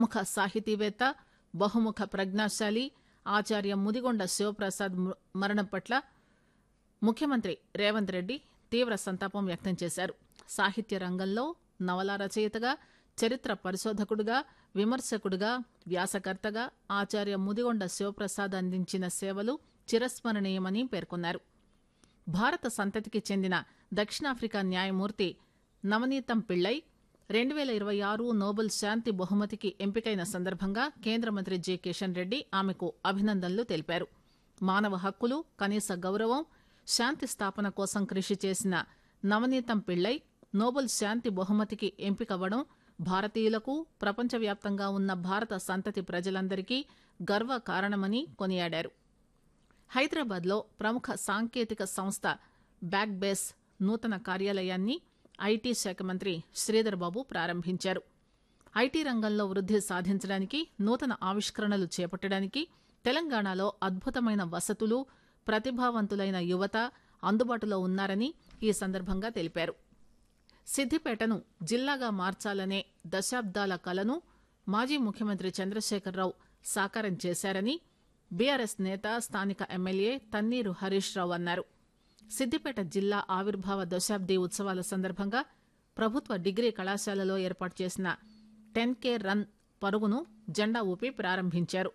ముఖ సాహితీవేత్త బహుముఖ ప్రజ్ఞాశాలి ఆచార్య ముదిగొండ శివప్రసాద్ మ- మరణం పట్ల ముఖ్యమంత్రి రేవంత్ రెడ్డి తీవ్ర సంతాపం వ్యక్తం చేశారు సాహిత్య రంగంలో నవల రచయితగా చరిత్ర పరిశోధకుడుగా విమర్శకుడుగా వ్యాసకర్తగా ఆచార్య ముదిగొండ శివప్రసాద్ అందించిన సేవలు చిరస్మరణీయమని పేర్కొన్నారు భారత సంతతికి చెందిన దక్షిణాఫ్రికా న్యాయమూర్తి నవనీతం పిళ్ళై రెండు వేల ఇరవై ఆరు నోబెల్ శాంతి బహుమతికి ఎంపికైన సందర్భంగా కేంద్ర మంత్రి జె కిషన్ రెడ్డి ఆమెకు అభినందనలు తెలిపారు మానవ హక్కులు కనీస గౌరవం శాంతి స్థాపన కోసం కృషి చేసిన నవనీతం పిళ్ళై నోబెల్ శాంతి బహుమతికి ఎంపికవ్వడం భారతీయులకు ప్రపంచవ్యాప్తంగా ఉన్న భారత సంతతి ప్రజలందరికీ గర్వ కారణమని కొనియాడారు హైదరాబాద్లో ప్రముఖ సాంకేతిక సంస్థ బ్యాక్ బేస్ నూతన కార్యాలయాన్ని ఐటీ శాఖ మంత్రి శ్రీధర్ బాబు ప్రారంభించారు ఐటీ రంగంలో వృద్ధి సాధించడానికి నూతన ఆవిష్కరణలు చేపట్టడానికి తెలంగాణలో అద్భుతమైన వసతులు ప్రతిభావంతులైన యువత అందుబాటులో ఉన్నారని ఈ సందర్భంగా తెలిపారు సిద్దిపేటను జిల్లాగా మార్చాలనే దశాబ్దాల కలను మాజీ ముఖ్యమంత్రి చంద్రశేఖరరావు సాకారం చేశారని బీఆర్ఎస్ నేత స్థానిక ఎమ్మెల్యే తన్నీరు హరీష్ రావు అన్నారు సిద్దిపేట జిల్లా ఆవిర్భావ దశాబ్ది ఉత్సవాల సందర్భంగా ప్రభుత్వ డిగ్రీ కళాశాలలో ఏర్పాటు చేసిన టెన్ కే రన్ పరుగును జెండా ఊపి ప్రారంభించారు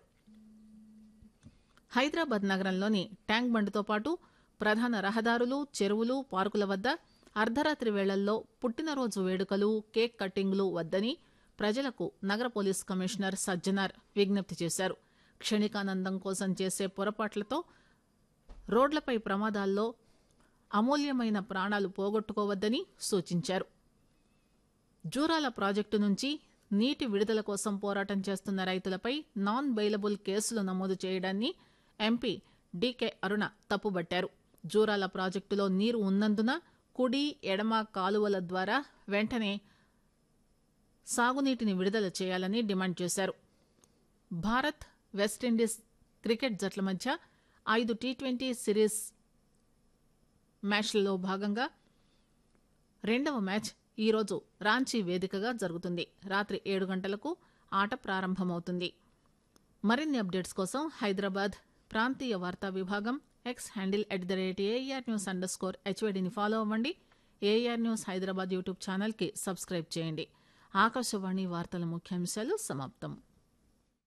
హైదరాబాద్ నగరంలోని ట్యాంక్ బండ్తో పాటు ప్రధాన రహదారులు చెరువులు పార్కుల వద్ద అర్ధరాత్రి వేళల్లో పుట్టినరోజు వేడుకలు కేక్ కట్టింగ్లు వద్దని ప్రజలకు నగర పోలీస్ కమిషనర్ సజ్జనార్ విజ్ఞప్తి చేశారు క్షణికానందం కోసం చేసే పొరపాట్లతో రోడ్లపై ప్రమాదాల్లో అమూల్యమైన ప్రాణాలు పోగొట్టుకోవద్దని సూచించారు జూరాల ప్రాజెక్టు నుంచి నీటి విడుదల కోసం పోరాటం చేస్తున్న రైతులపై నాన్ బెయిలబుల్ కేసులు నమోదు చేయడాన్ని ఎంపీ డీకే అరుణ తప్పుబట్టారు జూరాల ప్రాజెక్టులో నీరు ఉన్నందున కుడి ఎడమ కాలువల ద్వారా వెంటనే సాగునీటిని విడుదల చేయాలని డిమాండ్ చేశారు భారత్ వెస్టిండీస్ క్రికెట్ జట్ల మధ్య ఐదు టీ ట్వంటీ సిరీస్ మ్యాచ్లలో భాగంగా రెండవ మ్యాచ్ ఈరోజు రాంచీ వేదికగా జరుగుతుంది రాత్రి ఏడు గంటలకు ఆట ప్రారంభమవుతుంది మరిన్ని అప్డేట్స్ కోసం హైదరాబాద్ ప్రాంతీయ వార్తా విభాగం X handle at the rate AR news underscore హెచ్వైడిని ఫాలో అవ్వండి ఏఆర్ న్యూస్ హైదరాబాద్ యూట్యూబ్ ఛానల్కి సబ్స్క్రైబ్ చేయండి ఆకాశవాణి వార్తల ముఖ్యాంశాలు సమాప్తం